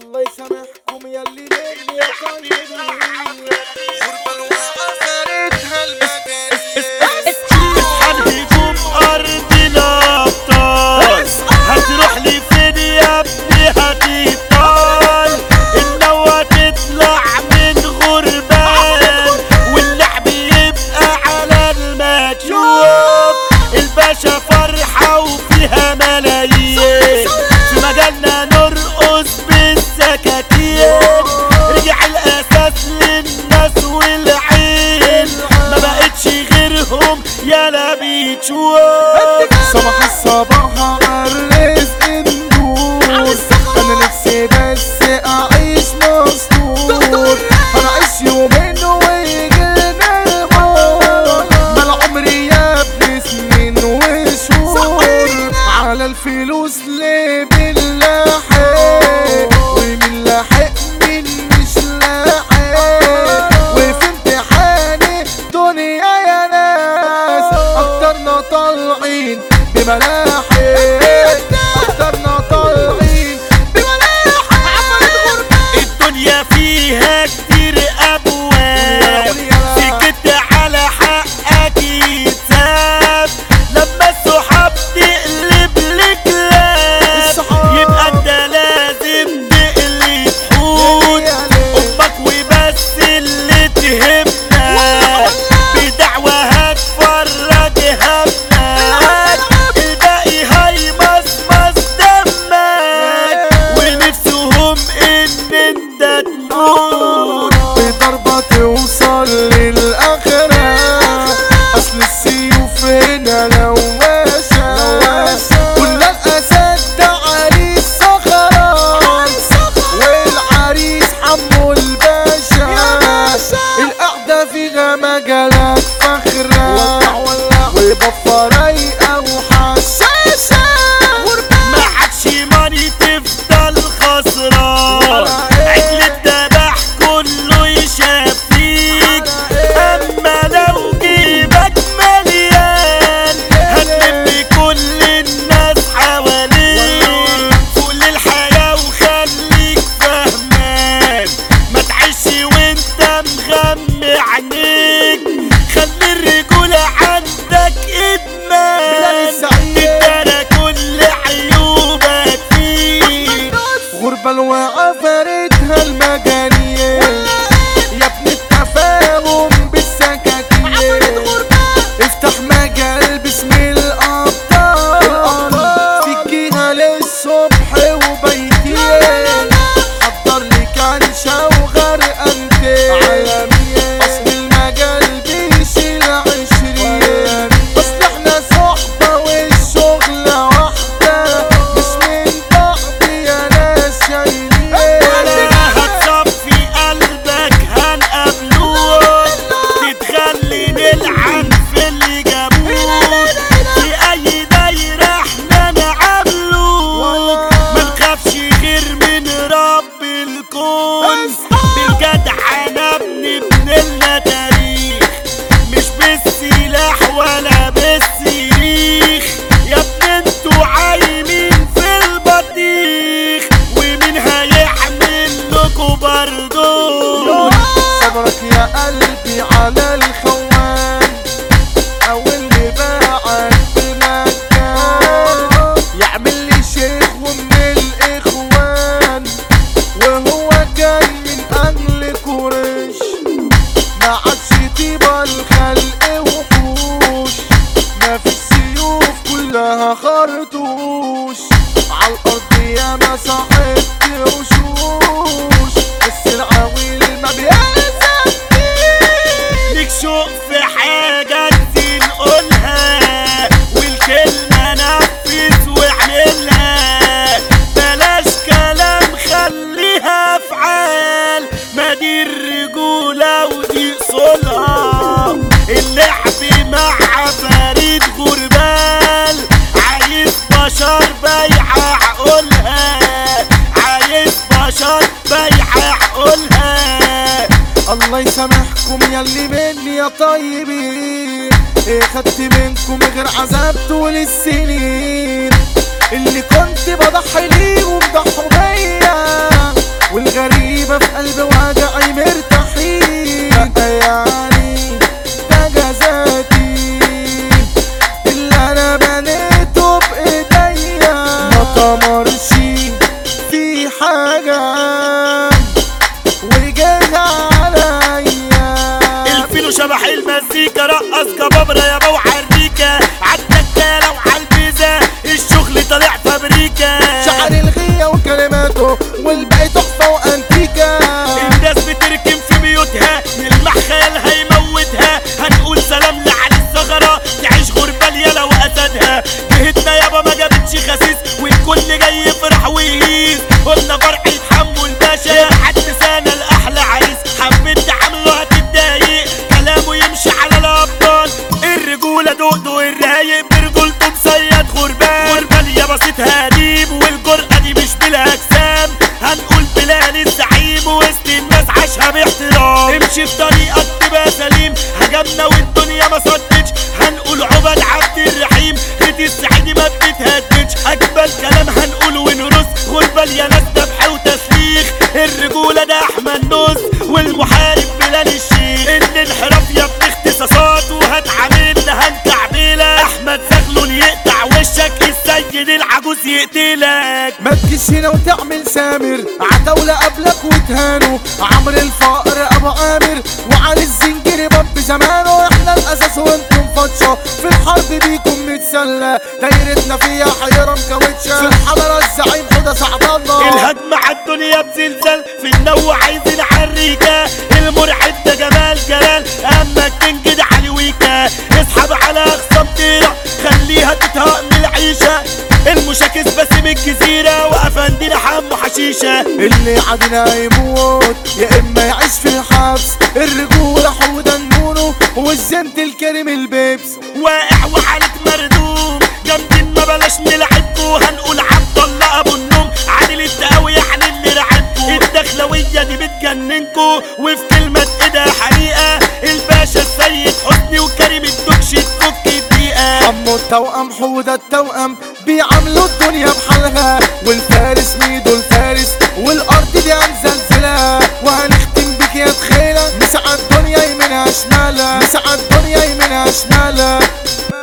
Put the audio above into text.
الله يسامحكم ياللي مني يا طيبين غربة وعفرتها المجارية هنهجوم أرض الأبطال هتروح لي فين يا ابني هتطال النوى تطلع من غربان واللعب يبقى على المكشوف الباشا فرحة وفيها ملايين في مجالنا نرقص بالسكاكين رجع الأساس للناس والعين ما بقتش غيرهم يلا بتشوف صباح الصباح عالرزق ندور انا نفسي بس اعيش مستور انا اعيش يومين ويجينا الموت مال عمري يا ابني سنين وشهور على الفلوس ليه باللاحق ومين لاحق مين مش لاحق وفي امتحاني دنيا يا ناس اكترنا طالعين بملاحق اكترنا طالعين بملاحق الدنيا فيها كتير ابواب سكت على حقك يتساب لما الصحاب تقلب لكلاب الصحاب. يبقى انت لازم تقلب حوت امك وبس اللي تهمنا بدعوة هتفرج همك الباقي هيمصمص دمك ونفسهم ان انت تموت بضربة توصل للآخرة أصل السيوف هنا لواشة كل الأسد ده عريس صخرة والعريس حمو الباشا القعدة فيها مجالات فخرة وبفة رايقة وحشاشة ما عادش ماني تفضل خسران عجل الذبح كله يشاف فيك اما لو جيبك مليان هتلم كل الناس حواليك فوق للحياة وخليك فهمان ما تعيش وانت مغمى عينيك خلي الرجولة عندك ادمان بلال السعيد. تدارى كل عيوبك فيك غربة وعفرتها المجانية يا ابن التفاهم بالسكاكين افتح مجال باسم الأبطال سكينة للصبح وبيتين حضر لي كنشة وغرقنتين أصل المجال بيشيل عشرين أصل احنا صحبة والشغلة واحدة مش من بعض يا ناس شايلين هتصفي قلبك هنقابلوك تتخلي نلعن في اللي جابوك في اي دايرة احنا نعاملوك ما نخافش غير من رب الكون بالجدع انا بنبني لنا تاريخ مش بالسلاح ولا بالسيخ يا ابن انتوا عايمين في البطيخ ومين هيحمل لكوا بردون صبرك يا قلبي على الخوان او اللي باعك بمكان يعمل لي شيخ ومن الاخوان وهو جاي من اهل قريش ما عادش طيبة الخلق وحوش ما في السيوف كلها خرطوش عالارض يا ما صاحبت وشوش بس العويل ما بيلزمنيش ليك شوق في حاجة عايزين نقولها والكلمة نفذ واعملها بلاش كلام خليها افعال ما دي الرجولة ودي اصولها اللعب مع فريد غربال عايز بشر بايعة عقولها عايز بشر بايعة عقولها الله يسامحكم ياللي مني يا طيبين ايه خدت منكم غير عذاب طول السنين اللي كنت بضحي ليهم ضحوا بيا ياما في قلبي وجعي مرتاحين يعني ده جزاتي اللي انا بنيته بايديا ما طمرش في حاجة وجاها عليا الفيلو شبح المزيكا رقص كبابرة يابا وحريكة عالتكالة وعالبيزة الشغل طالع فابريكا شعر الغية وكلماته والباقي تحفة وانتيكا الناس بتركن في بيوتها يلمح خيالها يموتها هنقول سلام لعلي الصغرة تعيش غربة يلا واسدها جهتنا يابا ما جابتش خسيس والكل جاي يفرح ويهيس قلنا فرح يتحمل باشا حد سنة الاحلى عريس حبيت تعامله هتتضايق كلامه يمشي على الابطال الرجولة دقدق الرايق برجولته مسيد غربان غربان يا بسيط هديم والجرأة دي مش بلا اجسام هنقول بلال الزعيم وسط الناس عاشها باحترام امشي في طريقك تبقى سليم هجمنا والدنيا ما صدتش هنقول عبد عبد الرحيم هدي السعيدي ما بتتهددش اجمل كلام هنقول ونرص غربة يا ناس ذبح وتسليخ الرجولة ده احمد نص والمحارب بلال الشيخ الانحراف يا ابن اختصاصات وهتعاملنا هنكعبلك احمد زغلول يقطع وشك السيد العجوز يقتلك ما تجيش هنا وتعمل سامر عتاولة قبلك وتهانوا عمرو الفقر ابو عامر وعلي الزنجري باب زمانه احنا الاساس وانتم فتشة في الحرب بيكم نتسلى دايرتنا فيها حيرة مكاوتشة في الحضرة الزعيم حدى سعد الله الهجمة عالدنيا بزلزال في النو عايزين حريكة المرعب ده جمال جلال اما الكينج ده علي ويكا اسحب على اخصام طيرة خليها تتهق من العيشة المشاكس باسم الجزيرة وافندينا حمو حشيشة اللي عدنا يموت يا اما يعيش في الحبس الرجولة حودا نونه والزنت الكريم البيبس واقع وحالك مردوم جامدين ما بلاش نلعبكوا هنقول عبد الله ابو النوم عادل التقاوي يعني اللي رعبكوا الدخلويه دي بتجننكوا وفي كلمه ايدها حريقه الباشا السيد حسني وكريم الدكش تفك الدقيقه عمو التوأم حودة التوأم بيعملوا الدنيا بحالها والفارس ميدو الفارس والارض دي مزلزلة وهنختم بك يا تخيلة مسعى الدنيا يمينها شمالها مسعى الدنيا يمينها شمالها